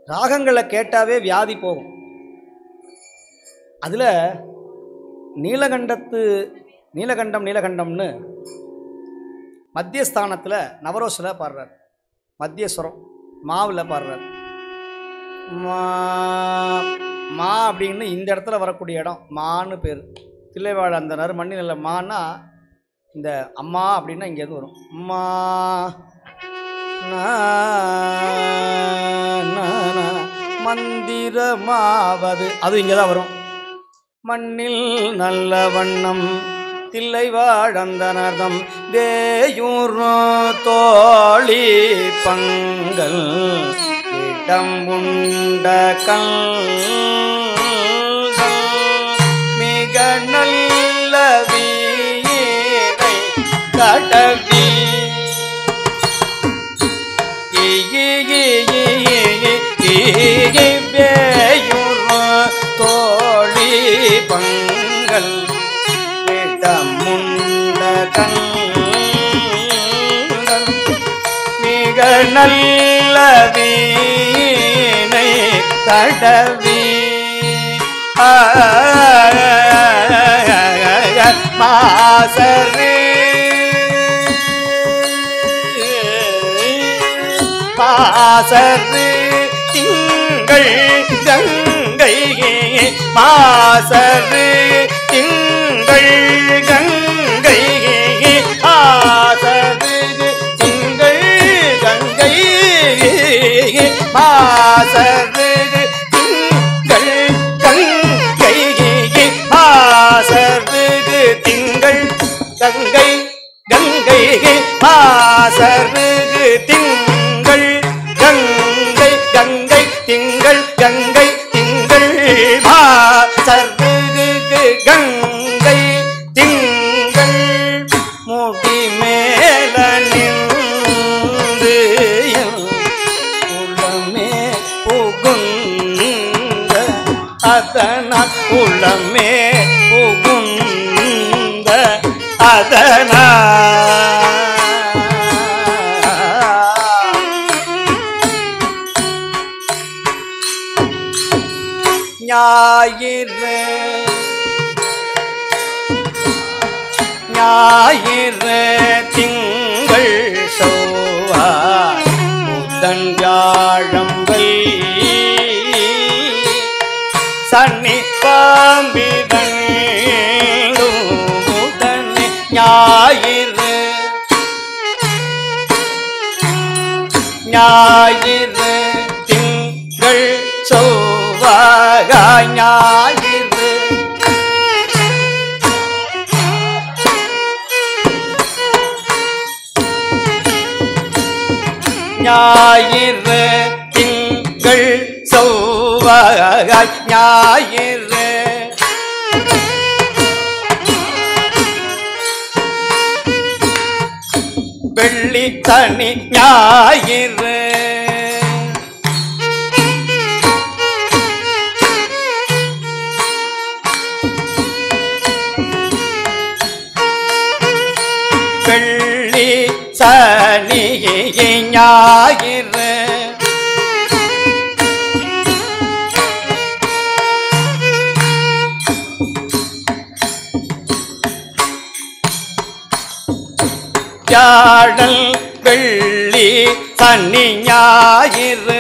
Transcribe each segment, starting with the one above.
ராகங்களை கேட்டாவே வியாதி போகும் அதில் நீலகண்டத்து நீலகண்டம் நீலகண்டம்னு மத்தியஸ்தானத்தில் நவரோஸில் பாடுறார் மத்தியஸ்வரம் மாவில் பாடுறார் மா மா அப்படின்னு இந்த இடத்துல வரக்கூடிய இடம் மான்னு பேர் தில்லைவாழ அந்த நறு மண்ணில் மான்னா இந்த அம்மா அப்படின்னா இங்கேருந்து வரும் அம்மா நா, நா, நா, மந்திரமாவது அது இங்கே தான் வரும் மண்ணில் நல்ல வண்ணம் தில்லை வாழந்தனர்தம் வேயூர் தோழி பங்கல் இடம் உண்ட கல் மிக நல்ல வீணை கடவி தோழி பங்கல் இடமுண்ட கண்கள் மிக நல்ல வீணை தடவி மாசரு பாசரு திங்கள் கங்கை மாசரு திங்கள் கங்கை ஆசரு திங்கள் கங்கை மாசரு திங்கள் கங்கை ஆசரு திங்கள் கங்கை கங்கை மாசரு திங்கள் கங்கை கங்கை திங்கள் கங்கை திங்கள் மாசரு கங்கை திங்கள் முடி மேல நின்று என் உளமே புகுந்த அதனால் உளமே புகுந்த அதனால் ஞாயிறு ஞாயிறு திங்கள் செவ்வாய் புதன் வியாழம் வெள்ளி சனி பாம்பிதன் புதன் ஞாயிறு ஞாயிறு திங்கள் செவ்வாய் ஞாயிறு ஞாயிறு திங்கள் செவ்வாய் ஞாயிறு வெள்ளி சனி ஞாயிறு வெள்ளி சனி ஞாயிறு வியாழன் வெள்ளி சனி ஞாயிறு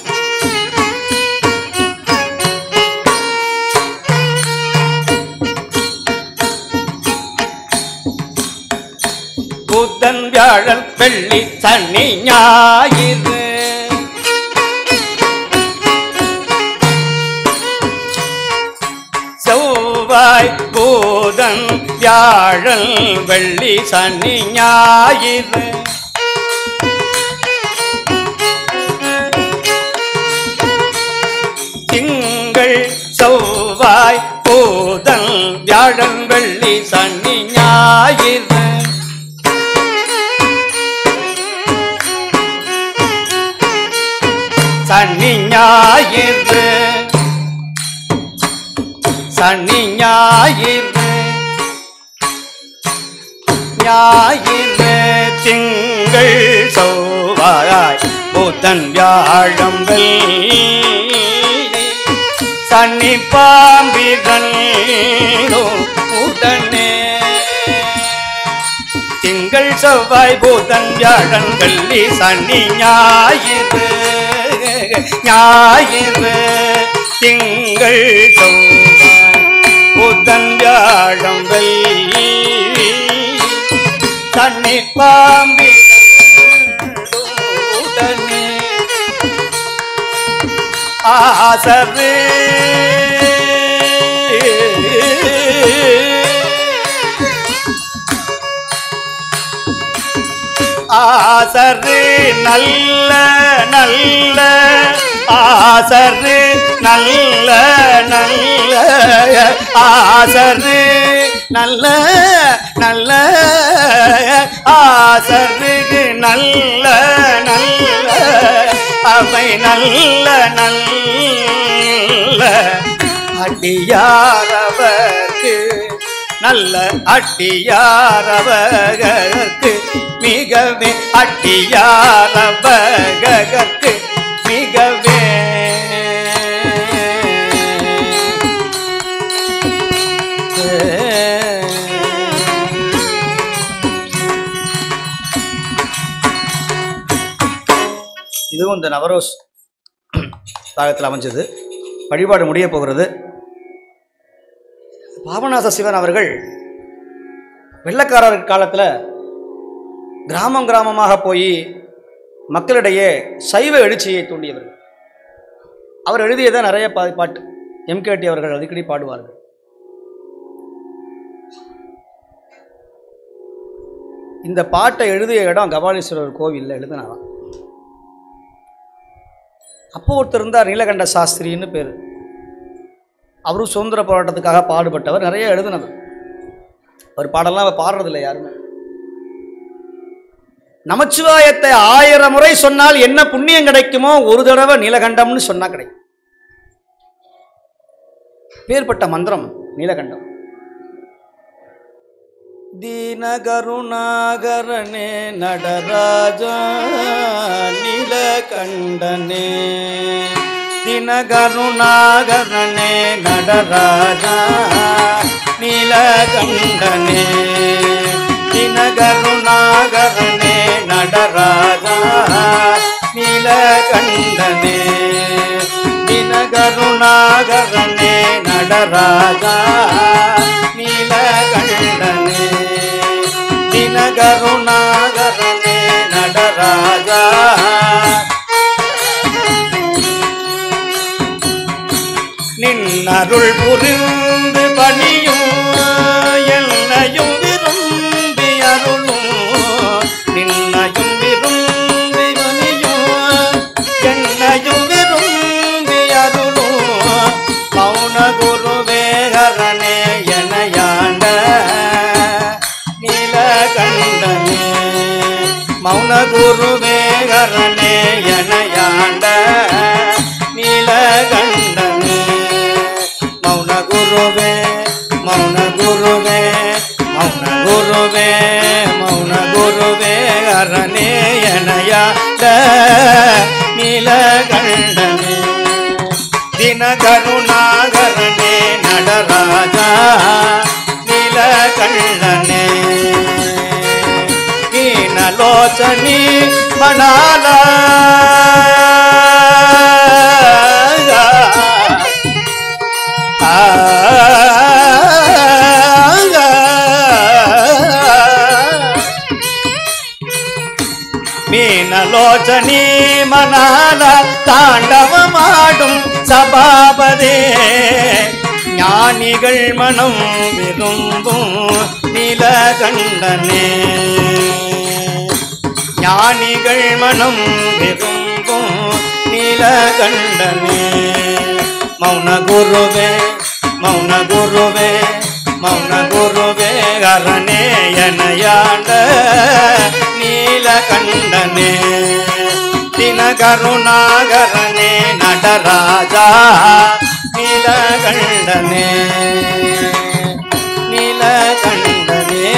புதன் வியாழன் வெள்ளி சனி ஞாயிறு செவ்வாய் பூதன் வியாழன் வெள்ளி சனி ஞாயிறு திங்கள் செவ்வாய் பூதன் வியாழன் வெள்ளி சனி ஞாயிறு சனி ஞாயிறு சனி ஞாயிறு ஞாயிறு திங்கள் செவ்வாய் புதன் புத்தன் வியாழம் வெள்ளி சன்னி பாம்பிகள் உடனே திங்கள் செவ்வாய் புதன் வியாழன் வெள்ளி சனி ஞாயிறு ஞாயிறு திங்கள் செவ்வாய் புதன் வியாழம் வெள்ளி சனி பாம்பி உடனே ஆசரு ஆசரு நல்ல நல்ல ஆசரு நல்ல நல்ல ஆசரு நல்ல நல்ல ஆசருக்கு நல்ல நல்ல அவை நல்ல நல்ல அடியாரவர்க்கு நல்ல அட்டியாரவகற்கு மிகவே அட்டியாரவகற்கு மிகவே இதுவும் இந்த நவரோஸ் தாகத்தில் அமைஞ்சது வழிபாடு முடிய போகிறது பாபநாச சிவன் அவர்கள் வெள்ளக்காரர் காலத்தில் கிராமம் கிராமமாக போய் மக்களிடையே சைவ எழுச்சியை தூண்டியவர் அவர் எழுதியதை நிறைய பா பாட்டு எம்கேடி அவர்கள் அடிக்கடி பாடுவார்கள் இந்த பாட்டை எழுதிய இடம் கபாலீஸ்வரர் கோவிலில் எழுதினாராம் அப்போ ஒருத்தர் இருந்தார் நீலகண்ட சாஸ்திரின்னு பேர் அவரும் சுதந்திர போராட்டத்துக்காக பாடுபட்டவர் நிறைய எழுதினவர் அவர் பாடலாம் அவர் பாடுறதில்லை யாருமே நமச்சிவாயத்தை ஆயிரம் முறை சொன்னால் என்ன புண்ணியம் கிடைக்குமோ ஒரு தடவை நீலகண்டம்னு சொன்னா கிடைக்கும் பேர்பட்ட மந்திரம் நீலகண்டம் தீனகருணாகரனே நடராஜா நீலகண்டனே தினகருணாகரனே நடராஜா நீலகண்டனே தினகருணாகரனே நடராஜா நீலகண்டனே தினகருணாகரனே நடராஜா நீலகண்டனே தினகருணாகரனே நடராஜா நின்னருள் புரிந்து பணியும் என்னையும் விரும்பி அருளும் நின்னையும் விரும்பி பணியும் என்னையும் விரும்பி அருளும் மௌன குருவேகரனே எனையாண்ட நீலகண்டனே மௌன குருவேகரனே எனையாண்ட நீலகண்டனே மௌன குருவே மௌன குருவே மௌன குருவே மௌன குருவே அரணே எனையாண்ட நீலகண்டனே தினகருணாகரனே நடராஜா நீலகண்டனே நீனலோச்சனி மணால மீனலோச்சனி மணால தாண்டவமாடும் சபாபதே ஞானிகள் மனம் விரும்பும் நீலகண்டனே ஞானிகள் மனம் விரும்பும் நீலகண்டனே மௌன குருவே மௌன குருவே மௌன குருவே அரணே எனையாண்ட நீலகண்டனே தினகருணாகரனே நடராஜா நீலகண்டனே நீலகண்டனே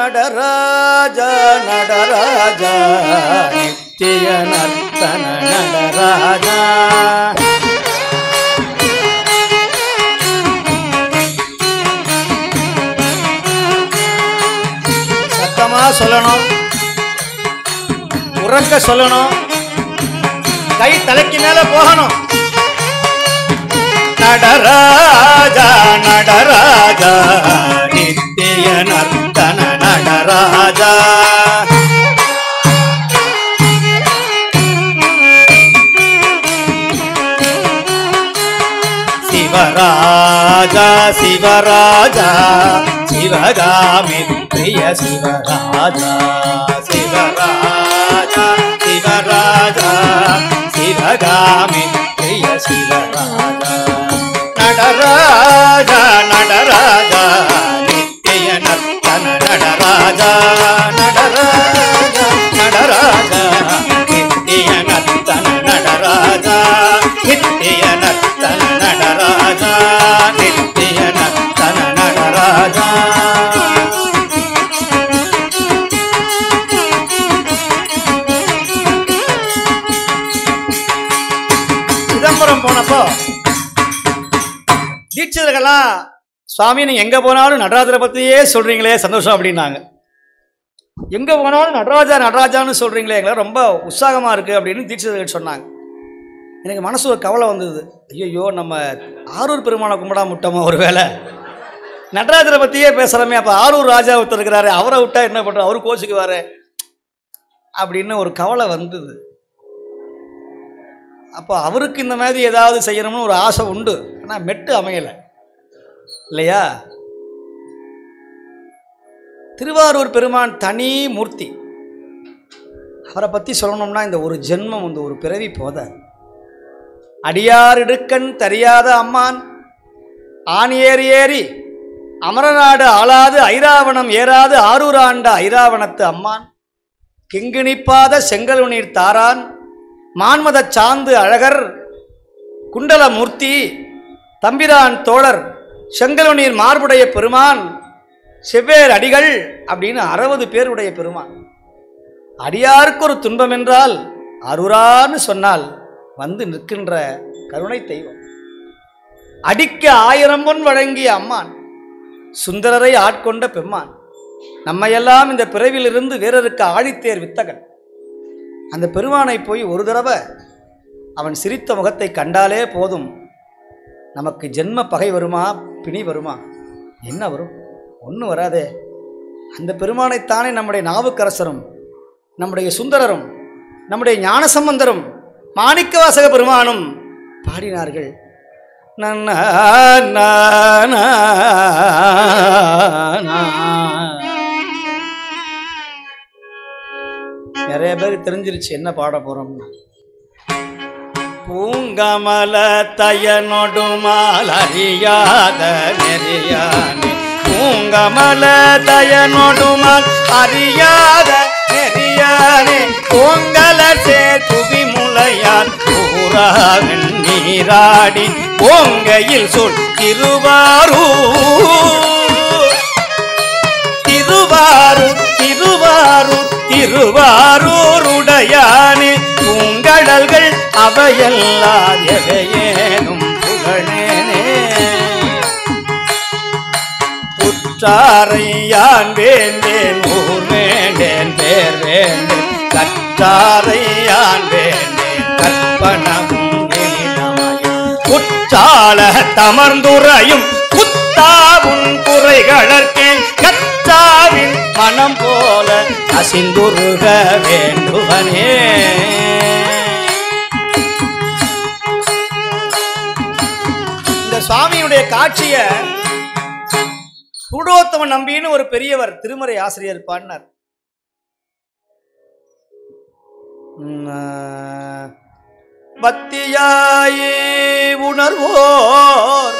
நடராஜா நடராஜா நித்திய நர்த்தன நடராஜா சத்தமா சொல்லணும் உறக்க சொல்லணும் கை தலைக்கு மேல போகணும் நடராஜா நடராஜா நித்திய நர்த்தன நடராஜா சிவராஜா சிவராஜா சிவகாமி பிரிய சிவராஜா சிவராஜா சிவராஜா சிவகாமி பிரிய சிவராஜா நடராஜா நடராஜா நித்திய நர்த்தன நடராஜா நடராஜா நடராஜா நித்திய நர்த்தன நடராஜா நித்திய நர்த்தன நடராஜா நித்திய நர்த்தன நடராஜா சிதம்பரம் போனப்போ தீட்சிதர்கள்லாம் சுவாமி நீங்க எங்க போனாலும் நடராஜரை பத்தியே சொல்றீங்களே சந்தோஷம் அப்படின்னாங்க எங்க போனாலும் நடராஜா நடராஜான்னு சொல்றீங்களே எங்களை ரொம்ப உற்சாகமா இருக்கு அப்படின்னு தீட்சிதர்கள் சொன்னாங்க எனக்கு மனசு ஒரு கவலை வந்தது ஐயோ நம்ம ஆரூர் பெருமானை கும்பிடாம விட்டோமா ஒரு வேளை நடராஜரை பத்தியே பேசுறோமே அப்ப ஆரூர் ராஜா ஒருத்தர் இருக்கிறாரு அவரை விட்டா என்ன பண்றோம் அவரு கோச்சுக்குவாரு அப்படின்னு ஒரு கவலை வந்தது அப்போ அவருக்கு இந்த மாதிரி ஏதாவது செய்யணும்னு ஒரு ஆசை உண்டு ஆனால் மெட்டு அமையலை இல்லையா திருவாரூர் பெருமான் தனி மூர்த்தி அவரை பற்றி சொல்லணும்னா இந்த ஒரு ஜென்மம் இந்த ஒரு பிறவி போதாது அடியார் இடுக்கண் தெரியாத அம்மான் ஆண் ஏறி ஏறி அமரநாடு ஆளாது ஐராவணம் ஏறாது ஆரூர் ஆண்ட ஐராவணத்து அம்மான் கிங்கிணிப்பாத செங்கலுநீர் தாரான் மான்மதச் சாந்து அழகர் குண்டலமூர்த்தி தம்பிரான் தோழர் செங்கலுநீர் மார்புடைய பெருமான் செவ்வேர் அடிகள் அப்படின்னு அறுபது பேருடைய பெருமான் அடியாருக்கு ஒரு துன்பம் என்றால் அருரான்னு சொன்னால் வந்து நிற்கின்ற கருணை தெய்வம் அடிக்க ஆயிரம் பொன் வழங்கிய அம்மான் சுந்தரரை ஆட்கொண்ட பெம்மான் நம்மையெல்லாம் இந்த பிறவிலிருந்து வீரருக்கு ஆழித்தேர் வித்தகன் அந்த பெருமானை போய் ஒரு தடவை அவன் சிரித்த முகத்தை கண்டாலே போதும் நமக்கு ஜென்ம பகை வருமா பிணி வருமா என்ன வரும் ஒன்றும் வராதே அந்த பெருமானைத்தானே நம்முடைய நாவுக்கரசரும் நம்முடைய சுந்தரரும் நம்முடைய ஞானசம்பந்தரும் மாணிக்கவாசக பெருமானும் பாடினார்கள் நன்னா, நா, நா, நா. நிறைய பேருக்கு தெரிஞ்சிருச்சு என்ன பாட போறோம்னு பூங்கமல தயனொடுமால் அறியாத நெறியானே பூங்கமல தயனொடுமால் அறியாத நெறியானே பொங்கல சே துவி முளையால் ஊராவின் நீராடி பொங்கையில் சொல் திருவாரூர் திருவாரூர் திருவாரூர் திருவாரூருடையானே பூங்கடல்கள் அவையெல்லாம் எவையேனும் புகழேனே புற்றாரை யான் வேண்டேன் ஊர் வேண்டேன் பேர் வேண்டேன் கற்றாரை யான் வேண்டேன் கற்பனமும் இனிதமயம். குற்றால தமர்ந்துரையும் குத்தாவும் குறைகளற்கே கத்தாவின் மனம் போல அசிந்துருக வேண்டுவனே இந்த சுவாமியுடைய காட்சிய கூடோத்தம நம்பின்னு ஒரு பெரியவர் திருமறை ஆசிரியர் பாடினார் உம், ஆஹ், பக்தியாயே உணர்வோர்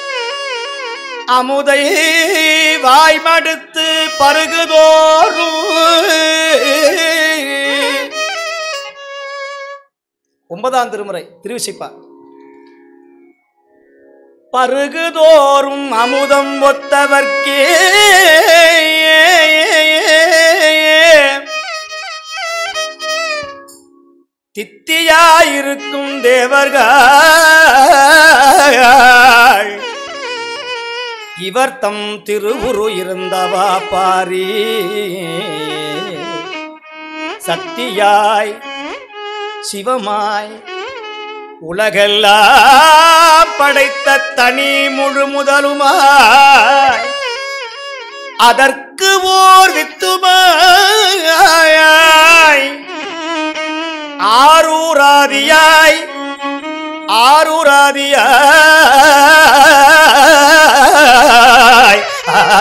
அமுதை வாய்மடுத்து பருகுதோறும் ஒன்பதாம் திருமுறை திருவிசைப்பா பருகுதோறும் அமுதம் ஒத்தவர்க்கே தித்தியாயிருக்கும் தேவர்கள் இவர் தம் திருவுரு இருந்தவா பாரி சக்தியாய் சிவமாய் உலகெல்லாம் படைத்த தனி முழு முதலுமாய் அதற்கு ஓர் வித்துமாய் ஆரூராதியாய் ஆரூராதியாய்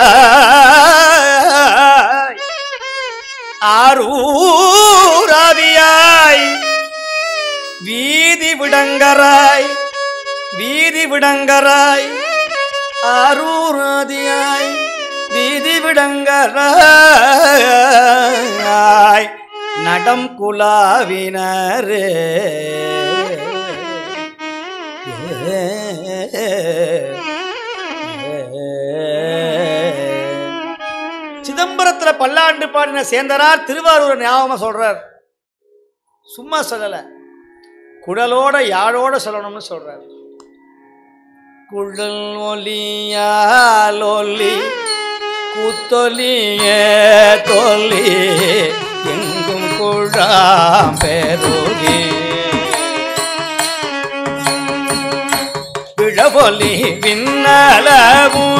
ஆரூராதியாய் வீதி விடங்கராய் வீதி விடங்கராய் ஆரூராதியாய் வீதி விடங்கராய் நடம் குலாவினரே சிதம்பரத்துல பல்லாண்டு பாடின சேந்தனார் திருவாரூர் ஞாபகமா சொல்றார் சும்மா சொல்லல குடலோட யாழோட சொல்லணும்னு சொல்றார் குழல் ஒலியால் ஒலி குத்தொலிய தொல்லி எங்கும் குழாம் பெருகி விழவொலி விண்ணளவும்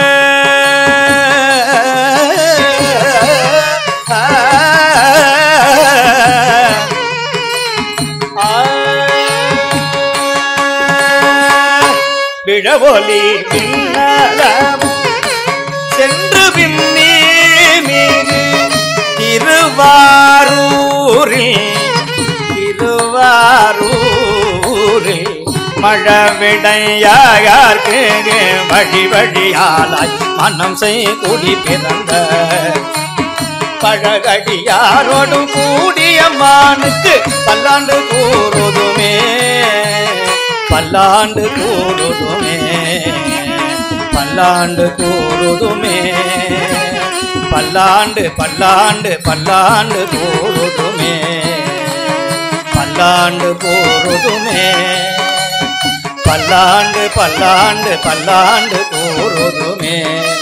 விழவொலி விண்ணளவும் சென்று விண்ணி மீது திருவாரூரில் திருவாரூரில் மழவிடையார்க்கு வழி வழியாலாய் மனம் செய் கூடி பிறந்த பழகடியாரோடும் கூடிய மானுக்கு பல்லாண்டு கூறுதுமே பல்லாண்டு கூறுதுமே பல்லாண்டு கூறுதுமே பல்லாண்டு பல்லாண்டு பல்லாண்டு கூறுதுமே பல்லாண்டு கூறுதுமே பல்லாண்டு பல்லாண்டு பல்லாண்டு கூறுதுமே